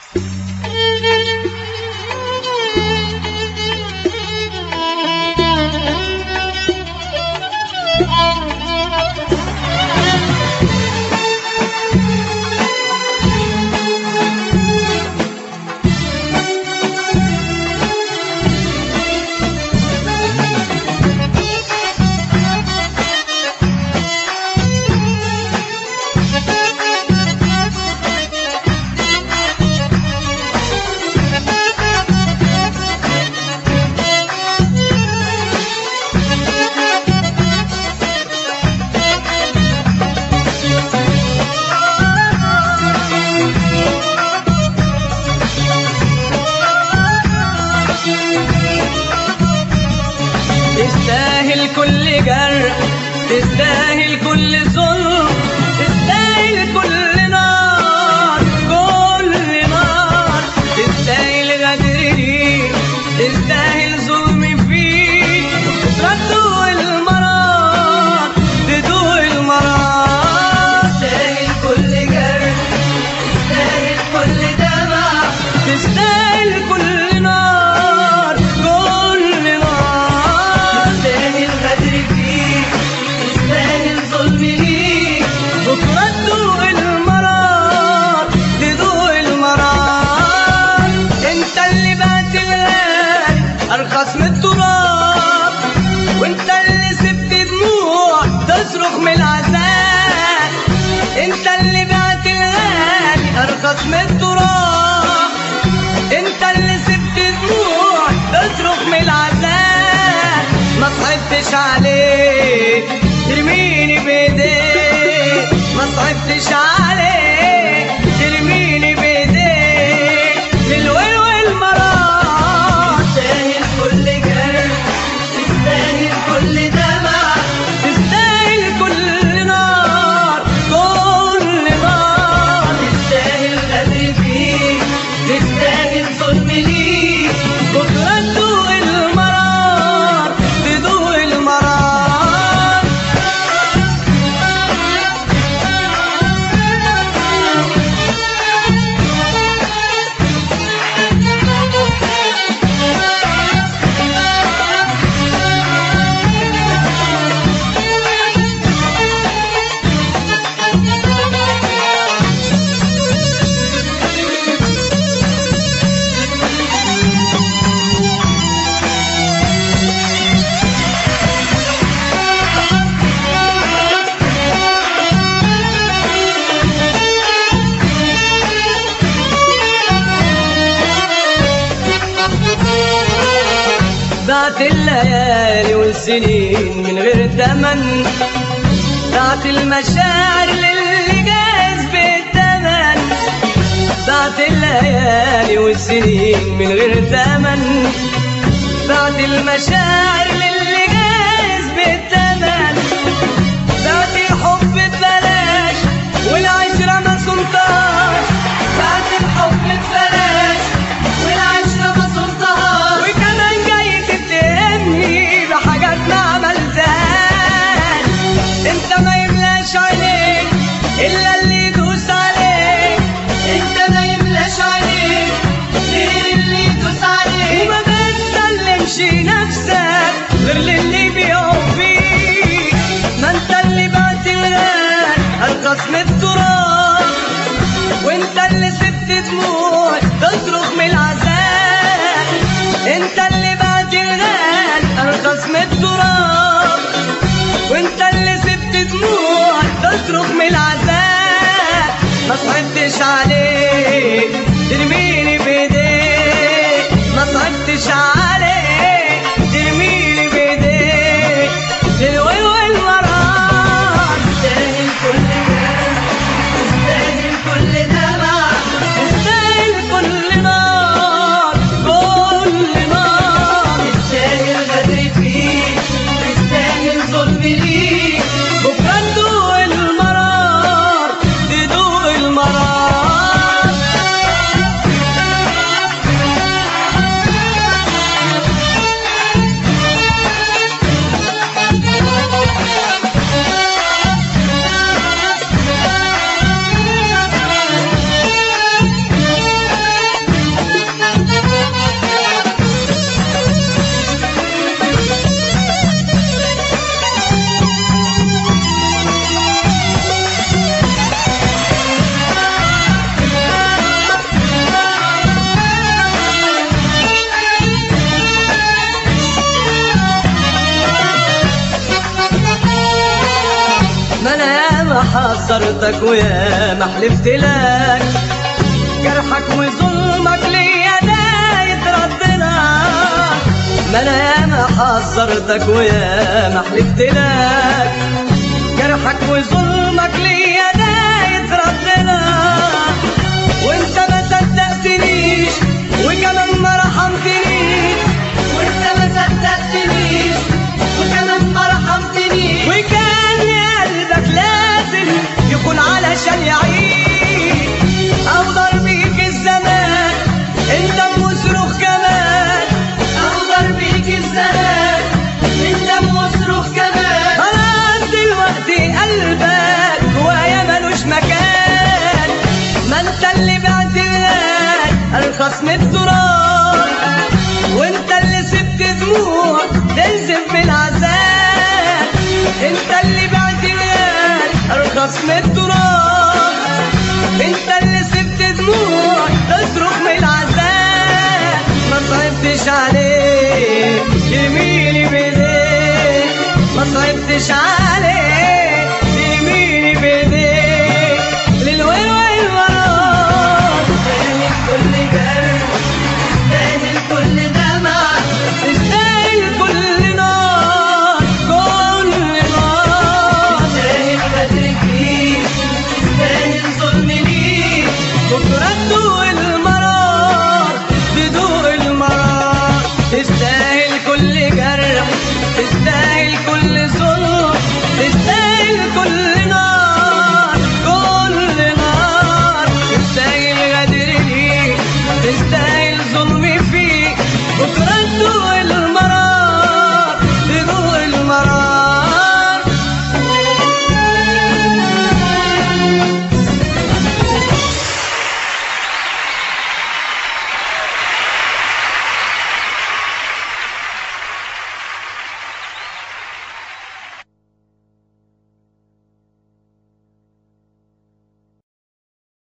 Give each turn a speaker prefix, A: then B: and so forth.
A: تستاهل كل جرح تستاهل كل ظلم تستاهل كل نار كل نار تستاهل غدر ليك تستاهل ظلم فيك تردوا المرار تدوق المرار تستاهل كل جرح تستاهل كل دمع تستاهل كل نار كل نار تستاهل غدر فيك تستاهل ظلم ليك بكرة تدوق المرار تدوق المرار انت اللي بات الغالي ارخص من التراب وانت اللي سبت دموع تصرخ من العذاب انت اللي بعت الغالي ارخص من التراب انت اللي سبت دموع تصرخ من العذاب ما صعبتش عليك ترميني بايديك ما صعبتش عليك ترميني بايديك للويل والمرار تستاهل كل جرح تستاهل كل دمع تستاهل كل نار كل نار تستاهل غدر فيك تستاهل ظلم ليك بكرة تدوق المرار تدوق المرار ضاعت الليالي والسنين من غير تمن ضاعت المشاعر للي جاز بالتمن ضاعت الليالي والسنين من غير تمن ضاعت المشاعر للي جاز بالتمن ضاعت الحب ببلاش والعشرة ما صنتهاش ضاعت الحب ببلاش والعشرة ما صنتهاش وكمان جاي تتهمني بحاجات ما عملتهاش انت ما يملاش عليك الا اللي يدوس عليك انت ما يملاش عليك غير اللي يدوس عليك وما بتسلمش نفسك غير للي بيقف فيك ما انت اللي بعت الغال ارخص من التراب وانت اللي سبت دموع تصرخ من العذاب انت اللي بعت الغال ارخص من التراب وانت اللي سبت دموع تصرخ من العذاب ما صعبتش عليك ترميني بايديك ما صعبتش عليك ترميني بايديك للويل والمرار تستاهل كل جرح تستاهل كل دمع تستاهل كل نار كل نار تستاهل غدر فيك تستاهل ظلم ليك بكرة تدوق المرار تدوق المرار حذرتك ويا ما حلفت لك جرحك وظلمك ليا ده يتردنا ما انا ياما حذرتك ويا ما حلفت لك جرحك وظلمك ليا ده يتردنا وانت ما صدقتنيش وكمان ما رحمتنيش وانت ما صدقتنيش وكمان ما رحمتنيش وكان قلبك لازم يكون علشان يعيش اقدر بيك الزمان انت مصرخ كمان اقدر بيك الزمان انت مصرخ كمان خلاص دلوقتي قلبك جوايا ملوش مكان ما انت اللي بعت لك ارخص من التراب وانت اللي سبت دموع تنزف بالعذاب انت اللي بعت لك ارخص من التراب انت اللي سبت دموع تصرخ من العذاب ما صعبتش عليك يميني بايديك ما صعبتش عليك